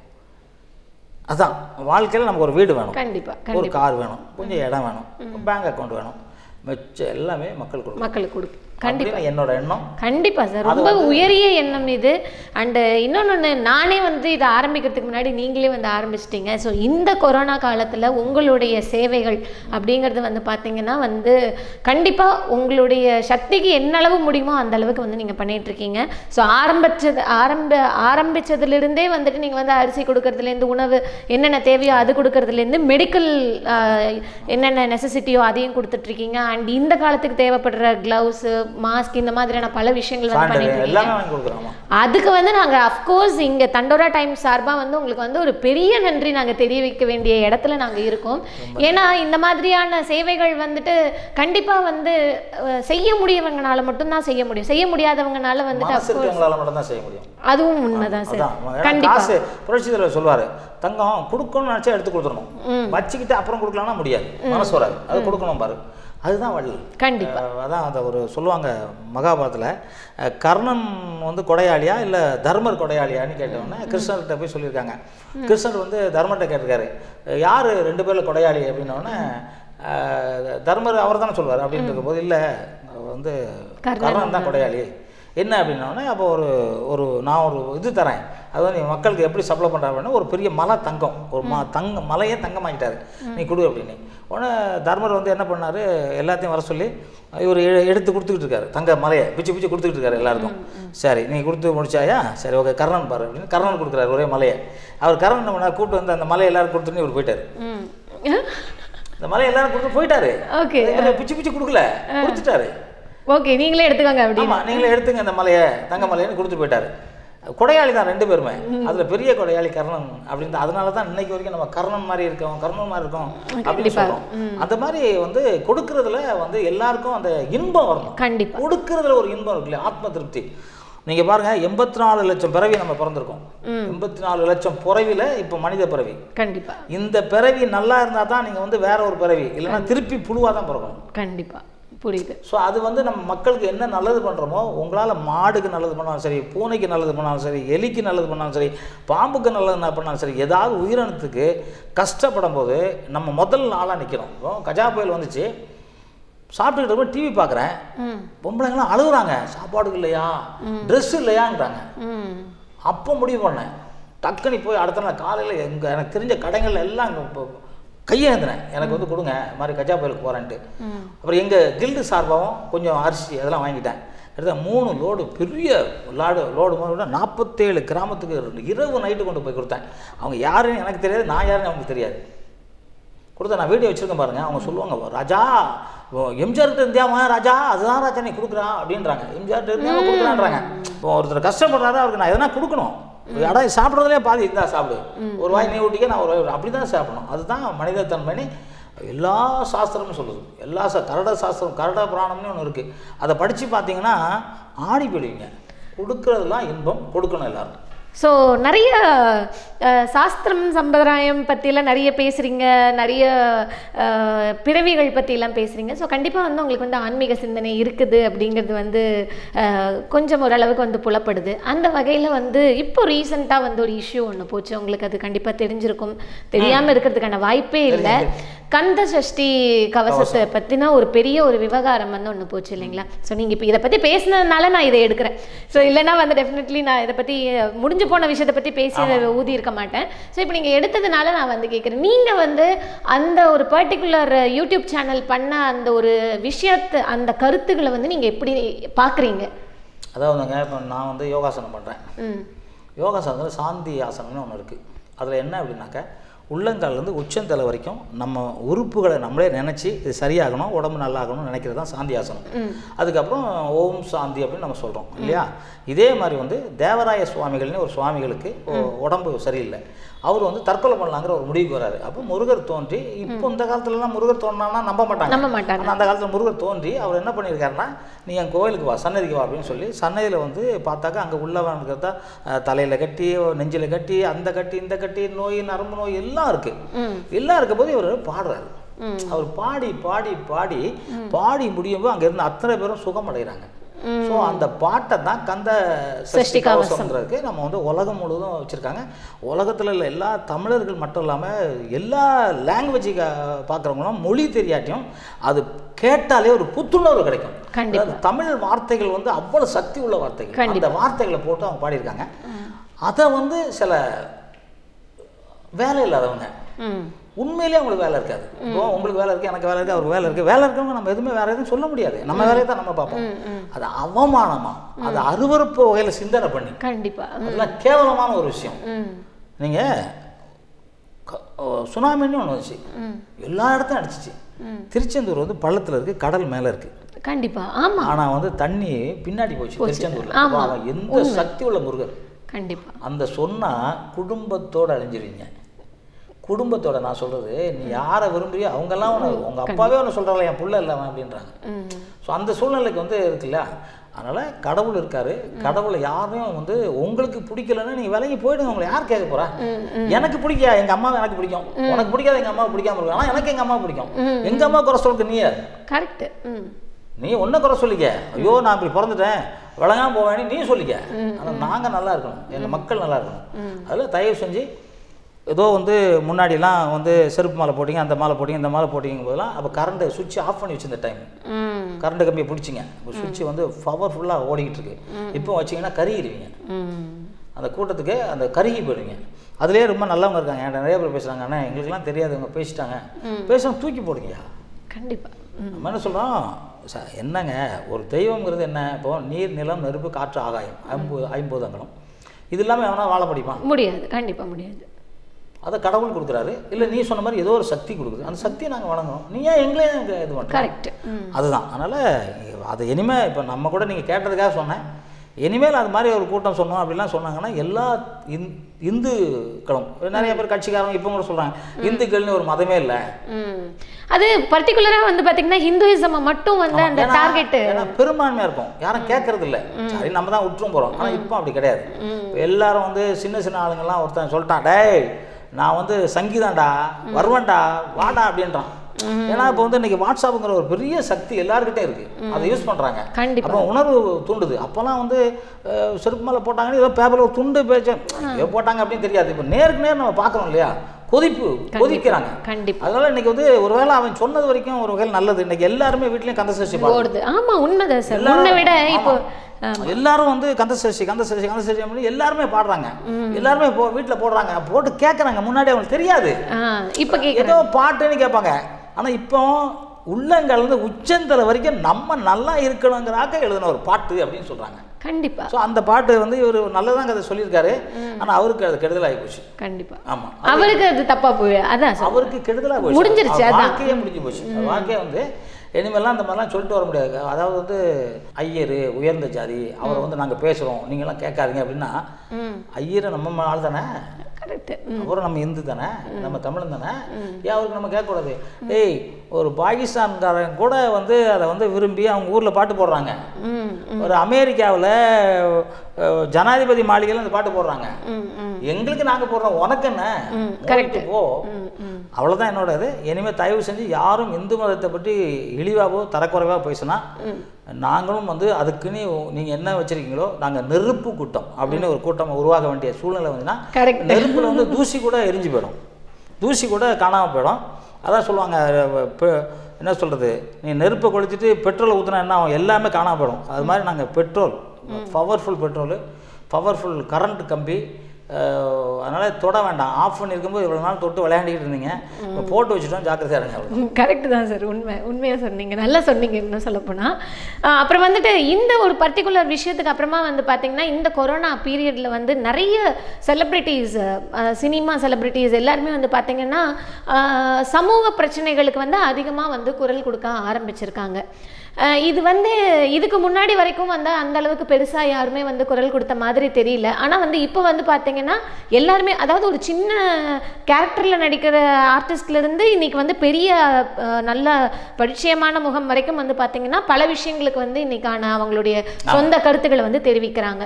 அதான் வாழ்க்கையில் நமக்கு ஒரு வீடு வேணும் கண்டிப்பா ஒரு கார் வேணும் கொஞ்சம் இடம் வேணும் பேங்க் அக்கௌண்ட் வேணும் மிச்சம் எல்லாமே மக்கள் கொடுக்கும் மக்களுக்கு கொடுக்கும் கண்டிப்பா அப்படின்னு என்னோட எண்ணம் கண்டிப்பா சார் ரொம்ப உயரிய எண்ணம் இது அண்டு இன்னொன்று நானே வந்து இதை ஆரம்பிக்கிறதுக்கு முன்னாடி நீங்களே வந்து ஆரம்பிச்சிட்டீங்க ஸோ இந்த கொரோனா காலத்தில் உங்களுடைய சேவைகள் அப்படிங்கிறது வந்து பார்த்தீங்கன்னா வந்து கண்டிப்பாக உங்களுடைய சக்திக்கு என்ன அளவு முடியுமோ அந்த அளவுக்கு வந்து நீங்கள் பண்ணிட்டு இருக்கீங்க ஸோ ஆரம்பிச்சது ஆரம்ப ஆரம்பிச்சதுலேருந்தே வந்துட்டு நீங்கள் வந்து அரிசி கொடுக்கறதுலேருந்து உணவு என்னென்ன தேவையோ அது கொடுக்கறதுலேருந்து மெடிக்கல் என்னென்ன நெசசிட்டியோ அதையும் கொடுத்துட்ருக்கீங்க அண்ட் இந்த காலத்துக்கு தேவைப்படுற க்ளவுஸு மாஸ்க் இந்த மாதிரியான பல விஷயங்கள் வந்து பண்ணிட்டு சான்றிதழ் இருக்கீங்க எல்லாமே வாங்கி கொடுக்குறோம் அதுக்கு வந்து நாங்க அஃப்கோர்ஸ் இங்க தண்டோரா டைம் சார்பா வந்து உங்களுக்கு வந்து ஒரு பெரிய நன்றி நாங்க தெரிவிக்க வேண்டிய இடத்துல நாங்க இருக்கோம் ஏன்னா இந்த மாதிரியான சேவைகள் வந்துட்டு கண்டிப்பா வந்து அஹ், செய்ய முடியவங்கனால மட்டும்தான் செய்ய முடியும் செய்ய முடியாதவங்கனால வந்துட்டு மனசு இருக்கவங்களால மட்டும் தான் செய்ய முடியும் அதுவும் உண்மைதான் சார் அதான் ஏன்னா கண்டிப்பா காசு புரட்சி தலைவர் சொல்லுவாரு தங்கம் கொடுக்கணும்னு நினைச்சா எடுத்து கொடுத்துடணும் வச்சுக்கிட்டு அப்புறம் கொடுக்கலாம்னா முடியாது மனசு வராது அது கொடுக்கணும் பாரு அதுதான் வழி கண்டிப்பா அஹ் அதான் அந்த ஒரு சொல்லுவாங்க மகாபாரத்தில் கர்ணன் வந்து கொடையாளியா இல்லை தர்மர் கொடையாளியான்னு கேட்டவுடனே கிருஷ்ணர்கிட்ட போய் சொல்லியிருக்காங்க கிருஷ்ணர் வந்து தர்மர்கிட்ட கேட்டிருக்காரு யார் ரெண்டு பேரில் கொடையாளி அப்படின்னோடனே தர்மர் அவர் தானே சொல்வார் அப்படின்னு இருக்கும்போது இல்லை வந்து கர்ணன் தான் கொடையாளி என்ன அப்படின்னோடனே அப்போ ஒரு ஒரு நான் ஒரு இது தரேன் அது வந்து மக்களுக்கு எப்படி சப்ளை பண்ணுறாருன்னா ஒரு பெரிய மலை தங்கம் ஒரு ம தங்க மலையே தங்கமாக்கிட்டாரு நீ கொடு அப்படின்னு உடனே தர்மர் வந்து என்ன பண்ணார் எல்லாத்தையும் வர சொல்லி இவர் எ- எடுத்து கொடுத்துக்கிட்டு இருக்காரு தங்க மலையை பிச்சு பிச்சு கொடுத்துக்கிட்டு இருக்காரு எல்லாருக்கும் சரி நீ கொடுத்து முடிச்சாயா சரி ஓகே கர்ணன் பாரு அப்படின்னு கர்ணன் கொடுக்குறாரு ஒரே மலையை அவர் கர்ணன் என்ன பண்ணார் கூப்பிட்டு வந்து அந்த மலையை எல்லாரும் கொடுத்துன்னு இவர் போயிட்டாரு ம் இந்த மலையை எல்லாரும் கொடுத்து போயிட்டாரு ஓகே இவரு பிச்சு பிச்சு கொடுக்கல கொடுத்துட்டாரு ஓகே நீங்களே எடுத்துக்கோங்க அப்படி ஆமா நீங்களே எடுத்துங்க இந்த மலையை தங்க மலைன்னு கொடுத்து போயிட்டாரு கொடையாளி தான் ரெண்டு பேருமே அதுல பெரிய கொடையாளி கர்ணன் அப்படின்னு அதனால தான் இன்னைக்கு வரைக்கும் நம்ம கர்ணன் மாதிரி இருக்கோம் கர்ணன் மாதிரி இருக்கோம் அப்படின்னு சொல்றோம் அந்த மாதிரி வந்து கொடுக்கறதுல வந்து எல்லாருக்கும் அந்த இன்பம் வரணும் கண்டிப்பா கொடுக்கறதுல ஒரு இன்பம் இருக்குல்ல ஆத்ம திருப்தி நீங்க பாருங்க எண்பத்தி நாலு லட்சம் பிறவி நம்ம பிறந்திருக்கோம் எண்பத்தி நாலு லட்சம் பிறவில இப்போ மனித பிறவி கண்டிப்பா இந்த பிறவி நல்லா இருந்தா தான் நீங்க வந்து வேற ஒரு பிறவி இல்லைன்னா திருப்பி புழுவா தான் பிறக்கணும் கண்டிப்பா புரியுது ஸோ அது வந்து நம்ம மக்களுக்கு என்ன நல்லது பண்ணுறோமோ உங்களால் மாடுக்கு நல்லது பண்ணாலும் சரி பூனைக்கு நல்லது பண்ணாலும் சரி எலிக்கு நல்லது பண்ணாலும் சரி பாம்புக்கு நல்லது ந- பண்ணாலும் சரி ஏதாவது உயிரினத்துக்கு கஷ்டப்படும் போது நம்ம முதல் ஆளாக நிற்கிறோம் இப்போ கஜா புயல் வந்துச்சு சாப்பிட்டுக்கிட்டு போய் டிவி பார்க்குறேன் ம் பொம்பளைங்களாம் அழுகுறாங்க சாப்பாடுக்கு இல்லையா ட்ரெஸ் இல்லையான்றாங்க ம் அப்போ முடிவு பண்ணேன் டக்குனி போய் அடுத்த நாள் காலையில் எங்கள் எனக்கு தெரிஞ்ச கடைகள் எல்லாம் அங்கே இப்போ கையேந்தினேன் எனக்கு வந்து கொடுங்க இது மாதிரி கஜா புயலுக்கு போகிறேன்ட்டு ம் அப்புறம் எங்கள் கில்டு சார்பாகவும் கொஞ்சம் அரிசி அதெல்லாம் வாங்கிட்டேன் எடுத்த மூணு லோடு பெரிய லாடு லோடு மாதிரி நாற்பத்தேழு கிராமத்துக்கு இரவு நைட்டு கொண்டு போய் கொடுத்தேன் அவங்க யாருன்னு எனக்கு தெரியாது நான் யாருன்னு அவங்களுக்கு தெரியாது கொடுத்தா நான் வீடியோ வச்சுருக்கேன் பாருங்க அவங்க சொல்லுவாங்க ராஜா எம்ஜிஆர்கிட்ட இருந்தியாமா ராஜா அதுதான் ராஜா நீ கொடுக்குறா அப்படின்றாங்க எம்ஜிஆர்கிட்ட இருந்தியா கொடுக்குறான்றாங்க இப்போ ஒருத்தர் கஷ்டப்படுறாரு அவருக்கு நான் எதனா கொடுக்கணும் அடா சாப்பிட்றதுலே பாதி இருந்தா சாப்பிடு ஒரு வாய் நீ ஊட்டிக்க நான் ஒரு வாய் அப்படி தான் சாப்பிடணும் அதுதான் மனிதத்தன்மைன்னு எல்லா சாஸ்திரமும் சொல்லுது எல்லா சா கரட சாஸ்திரம் கரட புராணம்னு ஒன்று இருக்குது அதை படித்து பார்த்தீங்கன்னா ஆடி போயிடுவீங்க கொடுக்கறதுலாம் இன்பம் கொடுக்கணும் எல்லாரும் ஸோ நிறைய அஹ், சாஸ்திரம் சம்பிரதாயம் பற்றிலாம் நிறைய பேசுகிறீங்க நிறைய அஹ், பிறவிகள் பற்றிலாம் பேசுகிறீங்க ஸோ கண்டிப்பாக வந்து உங்களுக்கு வந்து ஆன்மீக சிந்தனை இருக்குது அப்படிங்கிறது வந்து அஹ், கொஞ்சம் ஓரளவுக்கு வந்து புலப்படுது அந்த வகையில் வந்து இப்போ ரீசெண்டாக வந்து ஒரு இஷ்யூ ஒன்று போச்சு உங்களுக்கு அது கண்டிப்பாக தெரிஞ்சிருக்கும் தெரியாமல் இருக்கிறதுக்கான வாய்ப்பே இல்லை கந்த சஷ்டி கவசத்தை பற்றின ஒரு பெரிய ஒரு விவகாரம் வந்து ஒன்று போச்சு இல்லைங்களா ஸோ நீங்கள் இப்போ இதை பற்றி பேசினதுனால நான் இதை எடுக்கிறேன் ஸோ இல்லைன்னா வந்து டெஃபினெட்லி நான் இதை பற்றி முடிஞ்சு போன விஷயத்தை பற்றி பேசி ஊதி இருக்க மாட்டேன் ஸோ இப்போ நீங்கள் எடுத்ததுனால நான் வந்து கேட்குறேன் நீங்கள் வந்து அந்த ஒரு பர்டிகுலர் யூடியூப் சேனல் பண்ண அந்த ஒரு விஷயத்தை அந்த கருத்துக்களை வந்து நீங்கள் எப்படி பார்க்குறீங்க அதாவதுங்க இப்போ நான் வந்து யோகாசனம் பண்ணுறேன் ம் யோகாசனத்தில் சாந்தி ஆசனம்னு ஒன்று இருக்குது அதில் என்ன அப்படின்னாக்க உள்ளங்கால்லேருந்து உச்சந்தலை வரைக்கும் நம்ம உறுப்புகளை நம்மளே நினச்சி இது சரியாகணும் உடம்பு நல்லாகணும்னு நினைக்கிறது தான் சாந்தி ஆசனம் அதுக்கப்புறம் ஓம் சாந்தி அப்படின்னு நம்ம சொல்கிறோம் இல்லையா இதே மாதிரி வந்து தேவராய சுவாமிகள்னு ஒரு சுவாமிகளுக்கு ஒ- உடம்பு சரியில்லை அவர் வந்து தற்கொலை பண்ணலாங்கிற ஒரு முடிவுக்கு வராரு அப்போ முருகர் தோன்றி இப்போ இந்த காலத்துலலாம் முருகர் தோன்றானா நம்ப மாட்டாங்க நம்ப மாட்டாங்க ஆனா அந்த காலத்தில் முருகர் தோன்றி அவர் என்ன பண்ணியிருக்காருன்னா நீ என் கோயிலுக்கு வா சன்னதிக்கு வா அப்படின்னு சொல்லி சன்னதியில் வந்து பார்த்தாக்கா அங்கே உள்ளவன் இருக்கிறதா தலையில் கட்டி நெஞ்சில் கட்டி அந்த கட்டி இந்த கட்டி நோய் நரம்பு நோய் எல்லாம் இருக்குது ம் எல்லாம் இருக்க போது இவர் பாடுறாரு ம் அவர் பாடி பாடி பாடி பாடி முடியும் போது அங்கே இருந்த அத்தனை பேரும் சுகம் அடைகிறாங்க ஸோ அந்த பாட்டை தான் கந்த சஷ்டி சஷ்டி கவசம். கவசம்ன்றதுக்கு நம்ம வந்து உலகம் முழுவதும் வச்சுருக்காங்க உலகத்தில் உள்ள எல்லா தமிழர்கள் மட்டும் இல்லாமல் எல்லா லாங்குவேஜுக்கு பார்க்குறவங்களும் மொழி தெரியாட்டியும் அது கேட்டாலே ஒரு புத்துணர்வு கிடைக்கும் கண்டிப்பா. அதாவது தமிழ் வார்த்தைகள் வந்து அவ்வளவு சக்தி உள்ள வார்த்தைகள் கண்டிப்பா. அந்த வார்த்தைகளை போட்டு அவங்க பாடியிருக்காங்க அதை வந்து சில வேலை இல்லாதவங்க ம் உண்மையிலேயே அவங்களுக்கு வேலை இருக்காது இப்போ உங்களுக்கு வேலை இருக்கு எனக்கு வேலை இருக்கு அவருக்கு வேலை இருக்கு வேலை இருக்கவங்க நம்ம எதுவுமே வேற எதுவும் சொல்ல முடியாது நம்ம வேலையை தான் நம்ம பார்ப்போம் அது அவமானமா அது அருவருப்பு வகையில் சிந்தனை பண்ணி கண்டிப்பா அதெல்லாம் கேவலமான ஒரு விஷயம் ம் நீங்கள் சுனாமின்னு ஒன்று வந்துச்சு எல்லா இடத்தையும் அடிச்சிச்சு திருச்செந்தூர் வந்து பள்ளத்தில் இருக்கு கடல் மேலே இருக்கு கண்டிப்பா ஆமா ஆனா வந்து தண்ணி பின்னாடி போச்சு திருச்செந்தூர்ல ஆமா. அப்ப அவன் எந்த சக்தி உள்ள முருகர் கண்டிப்பா அந்த சொன்னா குடும்பத்தோட அழிஞ்சிருவீங்க குடும்பத்தோட நான் சொல்றது நீ யாரை விரும்புறியோ அவங்கெல்லாம் உன்னை உங்க அப்பாவே ஒன்று சொல்றாங்களே என் புள்ள இல்லை அவன் அப்படின்றாங்க ம் ஸோ அந்த சூழ்நிலைக்கு வந்து இருக்குல்ல அதனால கடவுள் இருக்காரு கடவுளை யாரையும் வந்து உங்களுக்கு பிடிக்கலன்னா நீங்க விலகி போயிடுங்க உங்களை யார் கேட்க போறா எனக்கு பிடிக்கா எங்க அம்மாவை எனக்கு பிடிக்கும் உனக்கு பிடிக்காத எங்க அம்மாவை பிடிக்காம இருக்கும் ஆனா எனக்கு எங்க அம்மா பிடிக்கும் எங்க அம்மா குறை சொல்றது நீ யார் கரெக்ட் ம் நீ ஒன்றை குறை சொல்லிக்க ஐயோ நான் இப்படி பிறந்துட்டேன் விளங்காம போவேன்னு நீ சொல்லிக்க ஆனால் நாங்கள் நல்லா இருக்கணும் எங்கள் மக்கள் நல்லா இருக்கணும் அதில் தயவு செஞ்சு ஏதோ வந்து முன்னாடிலாம் வந்து செருப்பு மாலை போட்டிங்க அந்த மாலை போட்டிங்க இந்த மாலை போட்டிங்க போதெல்லாம் அப்போ கரண்ட்டு சுவிட்ச் ஆஃப் பண்ணி வச்சிருந்த டைம் ம் கரண்ட் கம்பியை பிடிச்சிங்க இப்போ சுவிட்ச் வந்து பவர்ஃபுல்லாக ஓடிக்கிட்டு இருக்கு இப்போ வச்சிங்கன்னா கருகிடுவீங்க ம் அந்த கூட்டத்துக்கு அந்த கருகி போயிடுவீங்க அதுலேயே ரொம்ப நல்லவங்க இருக்காங்க என்கிட்ட நிறைய பேர் பேசுகிறாங்க அண்ணா எங்களுக்கெல்லாம் தெரியாதவங்க பேசிட்டாங்க பேசுகிறவங்க தூக்கி போடுங்கய்யா கண்டிப்பா நம்ம என்ன சொல்கிறோம் ச என்னங்க ஒரு தெய்வங்கிறது என்ன இப்போ நீர் நிலம் நெருப்பு காற்று ஆகாயம் ஐம்பது ஐம்பூதங்களும் இது இல்லாமல் எவனா வாழ முடியுமா முடியாது கண்டிப்பா முடியாது அதை கடவுள் கொடுக்குறாரு இல்லை நீ சொன்ன மாதிரி ஏதோ ஒரு சக்தி கொடுக்குது அந்த சக்தியை நாங்கள் வணங்குறோம் நீ ஏன் எங்களே இங்க இது பண்ணுறோம் கரெக்ட் ம் அதுதான் அதனால் அது இனிமேல் இப்போ நம்ம கூட நீங்கள் கேட்டதுக்காக சொன்னேன் இனிமேல் அது மாதிரி ஒரு கூட்டம் சொன்னோம் அப்படிலாம் சொன்னாங்கன்னா எல்லா இந் இந்துக்களும் நிறைய பேர் கட்சிக்காரங்க இப்போ கூட சொல்கிறாங்க இந்துக்கள்னு ஒரு மதமே இல்லை ம் அது பர்டிகுலரா வந்து பாத்தீங்கன்னா ஹிந்துயிசம் மட்டும் வந்து அந்த ஏன்னா- டார்கெட் ஏன்னா பெரும்பான்மையா இருக்கும் யாரும் கேட்கறது இல்ல சரி நம்ம தான் விட்டுரும் போறோம் ஆனா இப்போ அப்படி கிடையாது இப்ப எல்லாரும் வந்து சின்ன சின்ன ஆளுங்கெல்லாம் ஒருத்தன் சொல்லிட்டான் டேய் நான் வந்து சங்கீதான்டா வருவேன்டா வாடா அப்படின்றான் ஏன்னா இப்போ வந்து இன்னைக்கு வாட்ஸ்அப்புங்கிற ஒரு பெரிய சக்தி எல்லாருக்கிட்டே இருக்கு அதை யூஸ் பண்றாங்க கண்டிப்பா. அப்போ உணர்வு தூண்டுது அப்போல்லாம் வந்து அஹ், செருப்பு மேலே போட்டாங்கன்னு ஏதோ பேப்பரில் ஒரு துண்டு பேச்சு ஏதோ போட்டாங்க அப்படின்னு தெரியாது இப்போ நேருக்கு நேர் நம்ம பார்க்குறோம் இல்லையா கொதிப்பு கொதிக்கிறாங்க கண்டிப்பா அதனால இன்னைக்கு வந்து ஒருவேளை அவன் சொன்னது வரைக்கும் ஒரு வகையில் நல்லது இன்னைக்கு எல்லாருமே வீட்லயும் கந்த சஷ்டி பாடுறாங்க. ஓடுது ஆமா உண்மைதான் சார் எல்லாரும் முன்ன விட ஆமா. இப்போ எல்லாரும் வந்து கந்த சஷ்டி கந்த சஷ்டி கந்த சஷ்டி அப்படின்னு எல்லாருமே பாடுறாங்க எல்லாருமே இப்போ வீட்டில் போடுறாங்க போட்டு கேட்குறாங்க முன்னாடி அவங்களுக்கு தெரியாது ஆ, இப்ப கேக்குறேன் ஏதோ பாட்டுன்னு கேட்பாங்க ஆனா இப்போ உள்ளங்கலந்து உச்சந்தலை வரைக்கும் நம்ம நல்லா இருக்கணுங்கிறாக்க எழுதின ஒரு பாட்டு அப்படின்னு சொல்றாங்க கண்டிப்பா ஸோ அந்த பாட்டு வந்து இவர் நல்லதான் கதை சொல்லியிருக்காரு ஆனா அவருக்கு அது கெடுதலாகி போச்சு கண்டிப்பா ஆமா அவருக்கு அது தப்பா போய் அதான் சார் அவருக்கு கெடுதலா போச்சு முடிஞ்சிருச்சு, அவர் அதான். வாழ்க்கையே முடிஞ்சு போச்சு அவர் வாழ்க்கையே வந்து இனிமேல்லாம் இந்த மாதிரிலாம் சொல்லிட்டு வர முடியாது அதாவது வந்து ஐயர் உயர்ந்த ஜாதி அவரை வந்து நாங்க பேசுறோம் நீங்களாம் கேட்காதீங்க அப்படின்னா ம் ஐயர் நம்ம ஆள் தானே கரெக்ட் அப்புறம் நம்ம இந்து தானே நம்ம தமிழன் தானே ஏன் அவருக்கு நம்ம கேட்கக்கூடாது ஏய் ஒரு பாகிஸ்தான்காரன் கூட வந்து அதை வந்து விரும்பி அவங்க ஊர்ல பாட்டு போடுறாங்க ம் ஒரு அமெரிக்காவில் ஜனாதிபதி மாளிகையில் அந்த பாட்டு போடுறாங்க ம் ம் எங்களுக்கு நாங்க போடுறோம் உனக்கு என்ன correct. மூடிட்டு போ ம் ம் அவ்வளோதான் என்னோட இது இனிமேல் தயவு செஞ்சு யாரும் இந்து மதத்தை பற்றி இழிவாவோ தரக்குறைவாக பேசினா நாங்களும் வந்து அதுக்குன்னு நீங்கள் என்ன வச்சுருக்கீங்களோ நாங்கள் நெருப்பு கூட்டம் அப்படின்னு ஒரு கூட்டம் உருவாக வேண்டிய சூழ்நிலை வந்துன்னா கரெக்ட் நெருப்பில் வந்து தூசி கூட எரிஞ்சு போயிடும் தூசி கூட காணாமல் போயிடும் அதான் சொல்லுவாங்க அஹ், பெ- என்ன சொல்கிறது நீ நெருப்பை கொளுத்திட்டு பெட்ரோலை ஊற்றினா என்ன ஆகும் எல்லாமே காணாமல் போயிடும் அது மாதிரி நாங்கள் petrol powerful petrol powerful current கம்பி அஹ், அதனால தொட வேண்டாம் ஆஃப் பண்ணியிருக்கும்போது இவ்வளோ நாள் தொட்டு விளையாண்டிக்கிட்டு இருந்தீங்க இப்போ போட்டு வச்சுட்டோம் ஜாக்கிரதையா இருங்க அவ்வளோ கரெக்ட் தான் சார் உண்மை உண்மையாக சொன்னீங்க நல்லா சொன்னீங்க இன்னும் சொல்லப்போனால் அப்புறம் வந்துட்டு இந்த ஒரு பர்டிகுலர் விஷயத்துக்கு அப்புறமா வந்து பார்த்தீங்கன்னா இந்த கொரோனா பீரியடில் வந்து நிறைய செலிப்ரிட்டிஸ் சினிமா செலிப்ரிட்டிஸ் எல்லாருமே வந்து பார்த்தீங்கன்னா அஹ், சமூக பிரச்சனைகளுக்கு வந்து அதிகமாக வந்து குரல் கொடுக்க ஆரம்பிச்சிருக்காங்க அஹ், இது வந்து இதுக்கு முன்னாடி வரைக்கும் வந்து அந்த அளவுக்கு பெருசாக யாருமே வந்து குரல் கொடுத்த மாதிரி தெரியல ஆனால் வந்து இப்போ வந்து பார்த்தீங்கன்னா எல்லாருமே அதாவது ஒரு சின்ன கேரக்டரில் நடிக்கிற ஆர்டிஸ்ட்ல இருந்து இன்னைக்கு வந்து பெரிய அஹ், நல்ல பரிச்சயமான முகம் வரைக்கும் வந்து பார்த்தீங்கன்னா பல விஷயங்களுக்கு வந்து இன்னைக்கான அவங்களுடைய சொந்த கருத்துக்களை வந்து தெரிவிக்கிறாங்க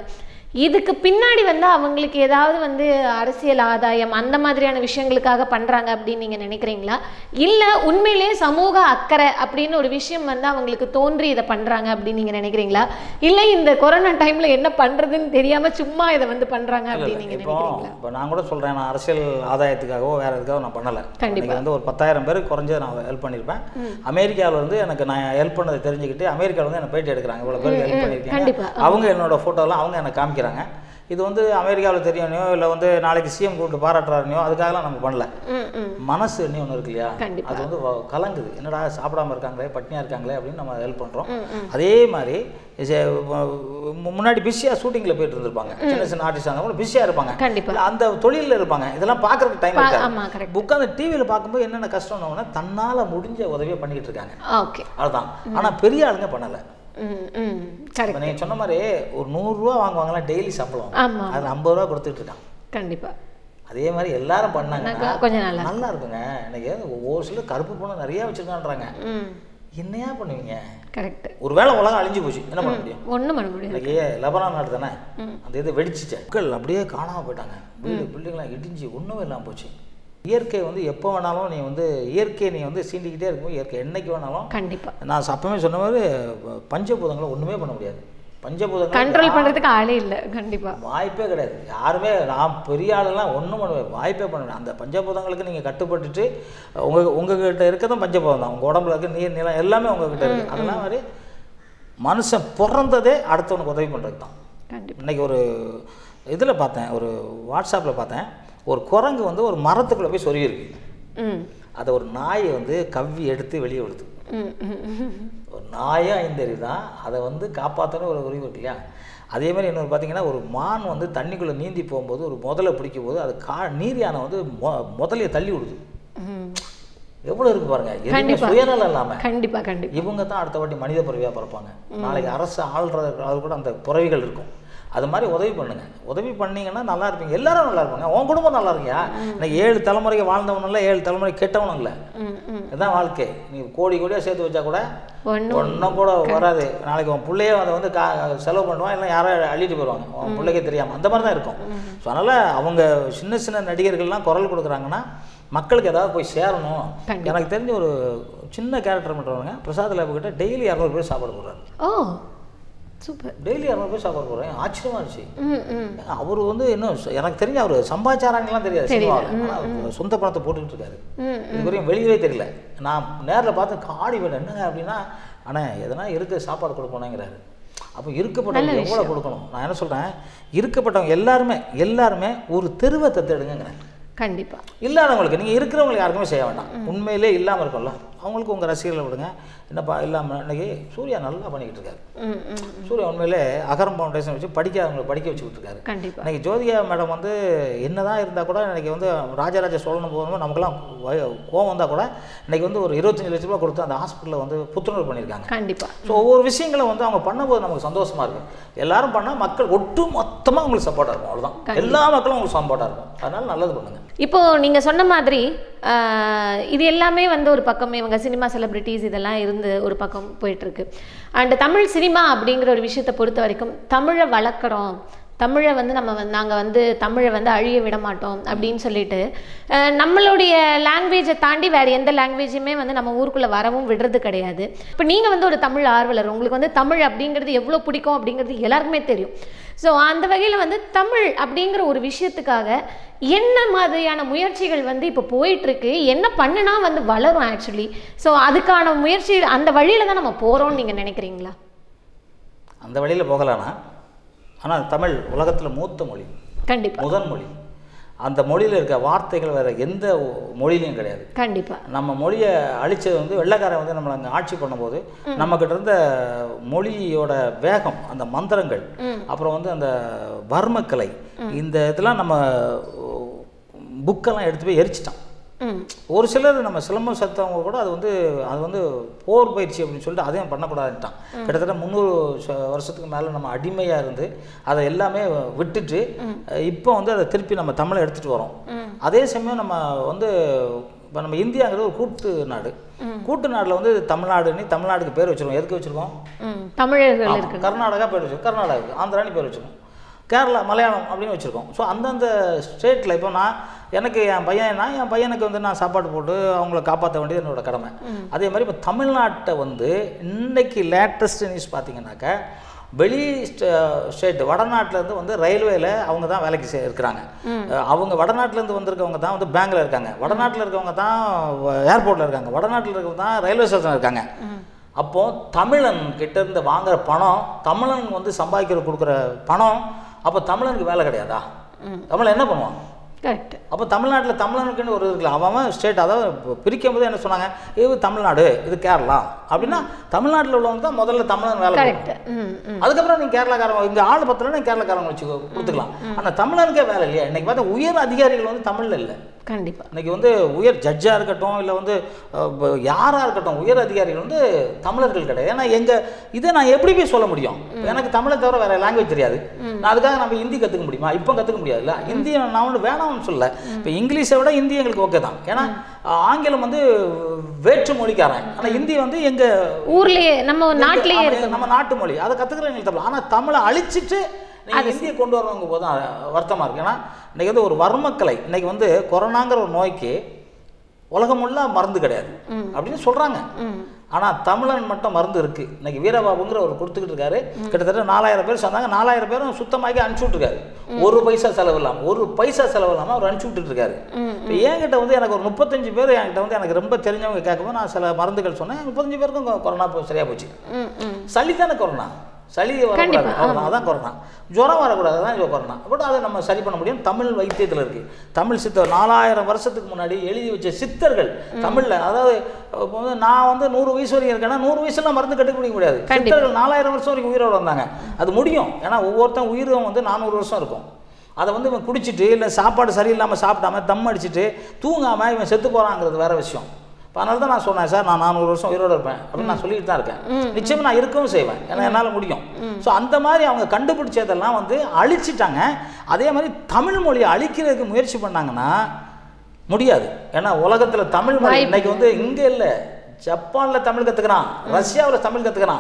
இதுக்கு பின்னாடி வந்து அவங்களுக்கு ஏதாவது வந்து அரசியல் ஆதாயம் அந்த மாதிரியான விஷயங்களுக்காக பண்றாங்க அப்படின்னு நீங்க நினைக்கிறீங்களா இல்ல உண்மையிலேயே சமூக அக்கறை அப்படின்னு ஒரு விஷயம் வந்து அவங்களுக்கு தோன்றி இதை பண்றாங்க அப்படின்னு நீங்க நினைக்கிறீங்களா இல்ல இந்த கொரோனா டைம்ல என்ன பண்றதுன்னு தெரியாம சும்மா இதை வந்து பண்றாங்க அப்படின்னு நீங்க இப்போ நினைக்கிறீங்களா இப்போ நான் கூட சொல்கிறேன் நான் அரசியல் ஆதாயத்துக்காகவோ வேற எதுக்காக நான் பண்ணலை கண்டிப்பா. இன்னைக்கு வந்து ஒரு பத்தாயிரம் பேருக்கு குறைஞ்சது நான் ஹெல்ப் பண்ணியிருப்பேன் அமெரிக்காவில் வந்து எனக்கு நான் ஹெல்ப் பண்ணதை தெரிஞ்சுக்கிட்டு அமெரிக்காவில் வந்து எனக்கு பேட்டி எடுக்கிறாங்க இவ்வளோ பேருக்கு ஹெல்ப் பண்ணியிருக்கீங்க கண்டிப்பா. அவங்க என்னோட ஃபோட்டோலாம் அவங்க எனக்கு காமிக்கிறாங்க இது வந்து அமெரிக்காவில் தெரியணையோ இல்லை வந்து நாளைக்கு சிஎம் கூப்பிட்டு பாராட்டுறாருனையோ அதுக்காகலாம் நம்ம பண்ணல ம் ம் மனசு இன்னும் ஒன்று இருக்கு இல்லையா கண்டிப்பா. அது வந்து வ- கலங்குது என்னடா சாப்பிடாம இருக்காங்களே பட்னியாக இருக்காங்களே அப்படின்னு நம்ம ஹெல்ப் பண்ணுறோம் ம், ம். அதே மாதிரி இது, மு- முன்னாடி பிஸியாக ஷூட்டிங்கில் போயிட்டு இருந்திருப்பாங்க சின்ன சின்ன ஆர்டிஸ்ட் அவங்க கூட பிஸியாக இருப்பாங்க கண்டிப்பா. இல்ல, அந்த தொழிலில் இருப்பாங்க இதெல்லாம் பார்க்கறதுக்கு டைம் பா- இருக்காது ஆமா கரெக்ட் உட்காந்து டிவியில் பார்க்கும்போது என்னென்ன கஷ்டம்னா தன்னால் முடிஞ்ச உதவியை பண்ணிக்கிட்டு இருக்காங்க ஓகே அதுதான் ஆனால் பெரிய ஆளுங்க பண்ணலை ம் ம் இப்போ கரெக்ட் நீங்கள் சொன்ன மாதிரி ஒரு நூறுரூவா வாங்குவாங்களா டெய்லி சம்பளம் ஆமா அது ஐம்பது ரூபா கொடுத்துட்டு இருக்கான் கண்டிப்பா அதே மாதிரி எல்லாரும் பண்ணாங்க நான் கொஞ்சம் நல்லா நல்லா இருக்குங்க எனக்கு ஒவ்வொரு சிலர் கருப்பு பணம் நிறைய வச்சிருக்கான்றாங்க ம் என்னையா பண்ணுவீங்க கரெக்ட் ஒரு வேளை உலகம் அழிஞ்சு போச்சு என்ன பண்ண முடியும் ஒண்ணும் பண்ண முடியாது இன்னைக்கு லெபனான் நாடு தானே அந்த இது வெடிச்சிச்சு மக்கள் அப்படியே காணாம போயிட்டாங்க வீடு பில்டிங்லாம் இடிஞ்சு ஒன்றுமே இல்லாமல் போச்சு இயற்கை வந்து எப்போ வேணாலும் நீ வந்து இயற்கையை நீ வந்து சீண்டிக்கிட்டே இருக்கும்போது இயற்கை என்னைக்கு வேணாலும் கண்டிப்பா நான் அப்பவே சொன்ன மாதிரி ப- பஞ்சபூதங்களை ஒன்றுமே பண்ண முடியாது பஞ்சபூதங்கள் கண்ட்ரோல் பண்றதுக்கு ஆளே இல்ல கண்டிப்பா வாய்ப்பே கிடையாது யாருமே நான் பெரிய ஆளுலாம் ஒன்றும் பண்ண வாய்ப்பே பண்ண முடியாது. அந்த பஞ்சபூதங்களுக்கு நீங்கள் கட்டுப்பட்டுட்டு உங்கள் உங்ககிட்ட இருக்கதான் பஞ்சபூதம் தான் உங்கள் உடம்புல இருக்க நீர் நிலம் எல்லாமே உங்ககிட்ட இருக்குது அதெல்லாம் மாதிரி மனுஷன் பிறந்ததே அடுத்தவனுக்கு உதவி பண்ணுறது தான் கண்டிப்பா இன்னைக்கு ஒரு இதில் பார்த்தேன் ஒரு வாட்ஸ்அப்பில் பார்த்தேன் ஒரு குரங்கு வந்து ஒரு மரத்துக்குள்ளே போய் சொருகி இருக்கு ம் அதை ஒரு நாயை வந்து கவ்வி எடுத்து வெளியே விடுது ம் ம், ம். ஒரு நாயும் ஐந்தறிவு தான் அதை வந்து காப்பாற்றணும் ஒரு உரிமை இருக்கு இல்லையா அதே மாதிரி இன்னொரு பார்த்தீங்கன்னா ஒரு மான் வந்து தண்ணிக்குள்ளே நீந்தி போகும்போது ஒரு முதலை பிடிக்கும் போது அது கா நீர் யானை வந்து மொ முதலையை தள்ளி விடுது ம். எவ்வளோ இருக்கு பாருங்க எதுவுமே கண்டிப்பா. சுயநலம் இல்லாமல் கண்டிப்பா கண்டிப்பா இவங்க தான் அடுத்த வாட்டி மனித பிறவியாக பிறப்பாங்க நாளைக்கு அரசு ஆள்ற அது கூட அந்த பிறவிகள் இருக்கும் அது மாதிரி உதவி பண்ணுங்க உதவி பண்ணீங்கன்னா நல்லா இருப்பீங்க எல்லாரும் நல்லா இருப்பாங்க உன் குடும்பம் நல்லா இருக்கியா இன்னைக்கு ஏழு தலைமுறைக்கு வாழ்ந்தவனும் இல்லை ஏழு தலைமுறை கெட்டவனும் இல்லை ம் ம் இதுதான் வாழ்க்கை நீ கோடி கோடியாக சேர்த்து வச்சா கூட ஒண்ணும் ஒன்றும் கூட வராது நாளைக்கு உன் பிள்ளையே அதை வந்து கா செலவு பண்ணுவான் இல்லை யாரோ அள்ளிட்டு போயிடுவாங்க உன் பிள்ளைக்கே தெரியாமல் அந்த மாதிரி தான் இருக்கும் ஸோ அதனால் அவங்க சின்ன சின்ன நடிகர்கள்லாம் குரல் கொடுக்குறாங்கன்னா மக்களுக்கு ஏதாவது போய் சேரணும் கண்டிப்பா. எனக்கு தெரிஞ்ச ஒரு சின்ன கேரக்டர் பண்ணுறவங்க பிரசாத் லேபு கிட்ட டெய்லி இரநூறு பேர் சாப்பாடு போடுறாரு ஓ சூப்பர் டெய்லி இரநூறு பேர் சாப்பாடு போடுறேன் ஆச்சரியமா இருந்துச்சு ம் ம் அவர் வந்து இன்னும் ச- எனக்கு தெரிஞ்ச அவர் சம்பாச்சாராங்கலாம் தெரியாது சினிமாவில் ஆனால் சொந்த பணத்தை போட்டுக்கிட்டு இருக்காரு ம் இது வரையும் வெளியவே தெரியல நான் நேரில் பார்த்து காடி வேணும் என்னங்க அப்படின்னா அண்ணா எதனா இருக்க சாப்பாடு கொடுப்போனேங்கிறாரு அப்போ இருக்கப்பட்டவங்க எவ்வளோ கொடுக்கணும் நான் என்ன சொல்கிறேன் இருக்கப்பட்டவங்க எல்லாருமே எல்லாருமே ஒரு தெருவை தத்தெடுங்கிறேன் கண்டிப்பா இல்லாதவங்களுக்கு நீங்கள் இருக்கிறவங்களுக்கு யாருக்குமே செய்ய வேண்டாம் உண்மையிலே இல்லாமல் இருக்கும்ல அவங்களுக்கு உங்கள் ரசிகர்களை விடுங்க என்னப்பா இல்லாமல் இன்னைக்கு சூர்யா நல்லா பண்ணிக்கிட்டு இருக்காரு ம் ம் சூர்யா உண்மையிலே அகரம் ஃபவுண்டேஷன் வச்சு படிக்காதவங்களை படிக்க வச்சுக்கிட்டு இருக்காரு கண்டிப்பா இன்னைக்கு ஜோதிகா மேடம் வந்து என்னதான் இருந்தால் கூட இன்னைக்கு வந்து ராஜராஜ சோழன் போகும்போது நமக்கெல்லாம் வய- கோவம் வந்தால் கூட இன்னைக்கு வந்து ஒரு இருபத்தஞ்சு லட்ச ரூபா கொடுத்து அந்த ஹாஸ்பிட்டலில் வந்து புத்துணர்வு பண்ணியிருக்காங்க கண்டிப்பா ஸோ ஒவ்வொரு விஷயங்களை வந்து அவங்க பண்ணும்போது நமக்கு சந்தோஷமா இருக்கும் எல்லாரும் பண்ணால் மக்கள் ஒட்டு மொத்தமாக உங்களுக்கு சப்போர்ட்டாக இருக்கும் அவ்வளோதான் எல்லா மக்களும் உங்களுக்கு சப்போர்ட்டாக இருக்கும் அதனால நல்லது பண்ணுங்க இப்போ நீங்க சொன்ன மாதிரி ஆஹ், இது எல்லாமே வந்து ஒரு பக்கம் இவங்க சினிமா செலிபிரிட்டிஸ் இதெல்லாம் இருந்து ஒரு பக்கம் போயிட்டு இருக்கு அண்ட் தமிழ் சினிமா அப்படிங்கிற ஒரு விஷயத்தை பொறுத்த வரைக்கும் தமிழை வளர்க்குறோம் தமிழை வந்து நம்ம வந்து நாங்கள் வந்து தமிழை வந்து அழிய விட மாட்டோம் அப்படின்னு சொல்லிட்டு ஆஹ், நம்மளுடைய லாங்குவேஜை தாண்டி வேறு எந்த லாங்குவேஜுமே வந்து நம்ம ஊருக்குள்ளே வரவும் விடுறது கிடையாது இப்போ நீங்கள் வந்து ஒரு தமிழ் ஆர்வலர் உங்களுக்கு வந்து தமிழ் அப்படிங்கிறது எவ்வளோ பிடிக்கும் அப்படிங்கிறது எல்லாருக்குமே தெரியும் ஸோ அந்த வகையில் வந்து தமிழ் அப்படிங்கிற ஒரு விஷயத்துக்காக என்ன மாதிரியான முயற்சிகள் வந்து இப்போ போயிட்டுருக்கு என்ன பண்ணுனா வந்து வளரும் ஆக்சுவலி ஸோ அதுக்கான முயற்சி அந்த வழியில தான் நம்ம போகிறோம்னு நீங்கள் நினைக்கிறீங்களா அந்த வழியில் போகலான்னா ஆனால் தமிழ் உலகத்தில் மூத்த மொழி கண்டிப்பாக முதன் மொழி அந்த மொழியில் இருக்க வார்த்தைகள் வேறு எந்த மொழியிலையும் கிடையாது கண்டிப்பாக நம்ம மொழியை அழிச்சது வந்து வெள்ளைக்காரன் வந்து நம்மளை அங்கே ஆட்சி பண்ணும்போது நம்மக்கிட்ட இருந்த மொழியோட வேகம் அந்த மந்திரங்கள் அப்புறம் வந்து அந்த வர்மக்கலை இந்த இதெல்லாம் நம்ம புக்கெல்லாம் எடுத்து போய் எரிச்சிட்டான் ம் ஒரு சிலர் நம்ம சிலம்பம் சத்தவங்க கூட அது வந்து அது வந்து போர் பயிற்சி அப்படின்னு சொல்லிட்டு அதையும் பண்ணக்கூடாதுன்ட்டான் கிட்டத்தட்ட முந்நூறு வருஷத்துக்கு மேலே நம்ம அடிமையாக இருந்து அதை எல்லாமே விட்டுட்டு இப்போ வந்து அதை திருப்பி நம்ம தமிழை எடுத்துகிட்டு வரோம் அதே சமயம் நம்ம வந்து இப்போ நம்ம இந்தியாங்கிறது ஒரு கூட்டு நாடு கூட்டு நாட்டில் வந்து தமிழ்நாடுன்னு தமிழ்நாடுக்கு பேர் வச்சிருக்கோம் எதுக்கு வச்சிருக்கோம் ம் தமிழர்கள் ஆமா, இருக்கு கர்நாடகா பேர் வச்சிருக்கோம் கர்நாடகாவுக்கு ஆந்திரான்னு பேர் வச்சிருக்கோம் கேரளா மலையாளம் அப்படின்னு வச்சுருக்கோம் ஸோ அந்தந்த ஸ்டேட்டில் இப்போ நான் எனக்கு என் பையன்னா என் பையனுக்கு வந்து நான் சாப்பாடு போட்டு அவங்கள காப்பாற்ற வேண்டியது என்னோட கடமை அதே மாதிரி இப்போ தமிழ்நாட்டை வந்து இன்னைக்கு லேட்டஸ்ட் நியூஸ் பார்த்தீங்கன்னாக்கா வெளி ஸ்டேட் வடநாட்டிலேருந்து வந்து ரயில்வேல அவங்க தான் வேலைக்கு சே- இருக்கிறாங்க அஹ் அவங்க வடநாட்டிலேருந்து வந்திருக்கவங்க தான் வந்து பேங்க்ல இருக்காங்க வடநாட்டில் இருக்கவங்க தான் ஏர்போர்ட்டில் இருக்காங்க வடநாட்டில் இருக்கவங்க தான் ரயில்வே ஸ்டேஷன் இருக்காங்க அப்போ தமிழன் கிட்ட இருந்து வாங்குற பணம் தமிழன் வந்து சம்பாதிக்கிற கொடுக்குற பணம் அப்போ தமிழனுக்கு வேலை கிடையாதா தமிழன் என்ன பண்ணுவான் கரெக்ட் அப்போ தமிழ்நாட்டில் தமிழனுக்குன்னு ஒரு இருக்குல்ல அவன் அவன் ஸ்டேட் அதாவது இப்போ பிரிக்கும் போது என்ன சொன்னாங்க இது தமிழ்நாடு இது கேரளா அப்படின்னா தமிழ்நாட்டில் உள்ளவங்க தான் முதல்ல தமிழன் வேலை கரெக்ட் கொடுக்கணும். ம் ம் அதுக்கப்புறம் நீ கேரளாக்காரங்க இங்கே ஆள் பத்தலன்னா கேரளாக்காரங்க வச்சு கொடுத்துக்கலாம் ஆனால் தமிழனுக்கே வேலை இல்லையா இன்னைக்கு பார்த்தா உயர் அதிகாரிகள் வந்து தமிழில் இல்லை கண்டிப்பா இன்னைக்கு வந்து உயர் ஜட்ஜாக இருக்கட்டும் இல்லை வந்து யாராக இருக்கட்டும் உயர் அதிகாரிகள் வந்து தமிழர்கள் கிடையாது ஏன்னா எங்கள் இதை நான் எப்படி போய் சொல்ல முடியும் இப்ப எனக்கு தமிழை தவிர வேறு லாங்குவேஜ் தெரியாது நான் அதுக்காக நம்ம ஹிந்தி கற்றுக்க முடியுமா இப்போ கற்றுக்க முடியாதுல்ல ஹிந்தி நான் ஒன்று வேணாம்னு சொல்ல இப்போ இங்கிலீஷை விட ஹிந்தி எங்களுக்கு ஓகே தான் ஏன்னா அஹ், ஆங்கிலம் வந்து வேற்று மொழிக்காரன் ஆனால் ஹிந்தி வந்து எங்கள் ஊர்லயே நம்ம நாட்டிலேயே இருக்கு நம்ம நாட்டு மொழி அதை கற்றுக்கிற எங்களுக்கு தமிழ் ஆனால் தமிழை அழிச்சிட்டு நீங்கள் ஹிந்தியை கொண்டு வரவங்க போது தான் வருத்தமாக இருக்கு ஏன்னா இன்னைக்கு வந்து ஒரு வர்மக்கலை இன்னைக்கு வந்து கொரோனாங்கிற ஒரு நோய்க்கு உலகம் முள்ள மருந்து கிடையாது அப்படின்னு சொல்கிறாங்க ம் ஆனால் தமிழன் மட்டும் மருந்து இருக்கு இன்னைக்கு வீரபாபுங்கிற ஒரு கொடுத்துக்கிட்டு இருக்காரு கிட்டத்தட்ட நாலாயிரம் பேர் சொன்னாங்க நாலாயிரம் பேரும் சுத்தமாக்கி அனுப்பிச்சு விட்டுருக்காரு ஒரு பைசா செலவு இல்லாமல் ஒரு பைசா செலவு இல்லாமல் அவர் அனுப்பிச்சு விட்டுட்டு இருக்காரு இப்போ என்கிட்ட வந்து எனக்கு ஒரு முப்பத்தஞ்சு பேர் என்கிட்ட வந்து எனக்கு ரொம்ப தெரிஞ்சவங்க கேட்கும்போது நான் சில மருந்துகள் சொன்னேன் முப்பத்தஞ்சு பேருக்கும் கொ- கொரோனா போ- சரியா போச்சு ம் ம் சளி தானே கொரோனா சளி வரக்கூடாது அவ்வளோதான் அதான் கொரோனா ஜுரம் வரக்கூடாது அதான் இது கொரோனா பட் அதை நம்ம சரி பண்ண முடியும் தமிழ் வைத்தியத்தில் இருக்கு தமிழ் சித்தர் நாலாயிரம் வருஷத்துக்கு முன்னாடி எழுதி வச்ச சித்தர்கள் தமிழில் அதாவது இப்போ வந்து நான் வந்து நூறு வயசு வரைக்கும் இருக்கேன்னா நூறு வயசுல மருந்து கண்டுபிடிக்க முடியாது சித்தர்கள் நாலாயிரம் வருஷம் வரைக்கும் உயிரோட வந்தாங்க அது முடியும் ஏன்னா ஒவ்வொருத்தன் உயிரும் வந்து நானூறு வருஷம் இருக்கும் அதை வந்து இவன் குடிச்சிட்டு இல்லை சாப்பாடு சரியில்லாமல் சாப்பிடாம தம் அடிச்சிட்டு தூங்காமல் இவன் செத்து போகிறாங்கிறது வேற விஷயம் இப்போ அதனால தான் நான் சொன்னேன் சார் நான் நானூறு வருஷம் உயிரோட இருப்பேன் அப்படின்னு நான் சொல்லிட்டு தான் இருக்கேன் நிச்சயமா நான் இருக்கவும் செய்வேன் ஏன்னா என்னால் முடியும் ஸோ அந்த மாதிரி அவங்க கண்டுபிடிச்சதெல்லாம் வந்து அழிச்சிட்டாங்க அதே மாதிரி தமிழ் மொழியை அழிக்கிறதுக்கு முயற்சி பண்ணாங்கன்னா முடியாது ஏன்னா உலகத்தில் தமிழ் மொழி இன்னைக்கு வந்து இங்கே இல்லை ஜப்பானில் தமிழ் கற்றுக்கிறான் ரஷ்யாவில் தமிழ் கற்றுக்கிறான்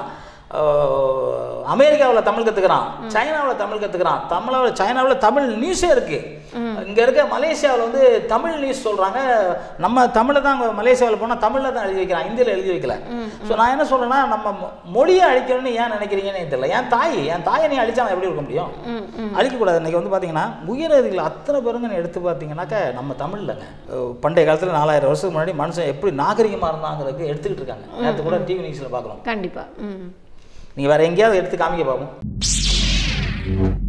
அமெரிக்காவில் தமிழ் கற்றுக்கிறான் சைனாவில் தமிழ் கற்றுக்கிறான் தமிழாவில் சைனாவில் தமிழ் நியூஸே இருக்குது இங்கே இருக்க மலேசியாவில் வந்து தமிழ் நியூஸ் சொல்கிறாங்க நம்ம தமிழை தான் அங்கே மலேசியாவில் போனால் தமிழில் தான் எழுதி வைக்கிறான் ஹிந்தியில் எழுதி வைக்கல ஸோ நான் என்ன சொல்றேன்னா நம்ம மொ- மொழியை அழிக்கணும்னு ஏன் நினைக்கிறீங்கன்னு எனக்கு தெரியல என் தாய் என் தாயை நீ அழிச்சா நான் எப்படி இருக்க முடியும் ம் ம் அழிக்கக்கூடாது இன்றைக்கி வந்து பார்த்தீங்கன்னா உயிரதிகள் அத்தனை பேருங்க நீ எடுத்து பார்த்தீங்கன்னாக்கா நம்ம தமிழ்லங்க அஹ் பண்டைய காலத்தில் நாலாயிரம் வருஷத்துக்கு முன்னாடி மனுஷன் எப்படி நாகரிகமாக இருந்தாங்கிறதுக்கு எடுத்துக்கிட்டு இருக்காங்க நேற்று கூட டிவி நியூஸில் பார்க்குறோம் கண்டிப்பா ம் நீங்கள் வேறு எங்கேயாவது எடுத்து காமிக்க பார்ப்போம்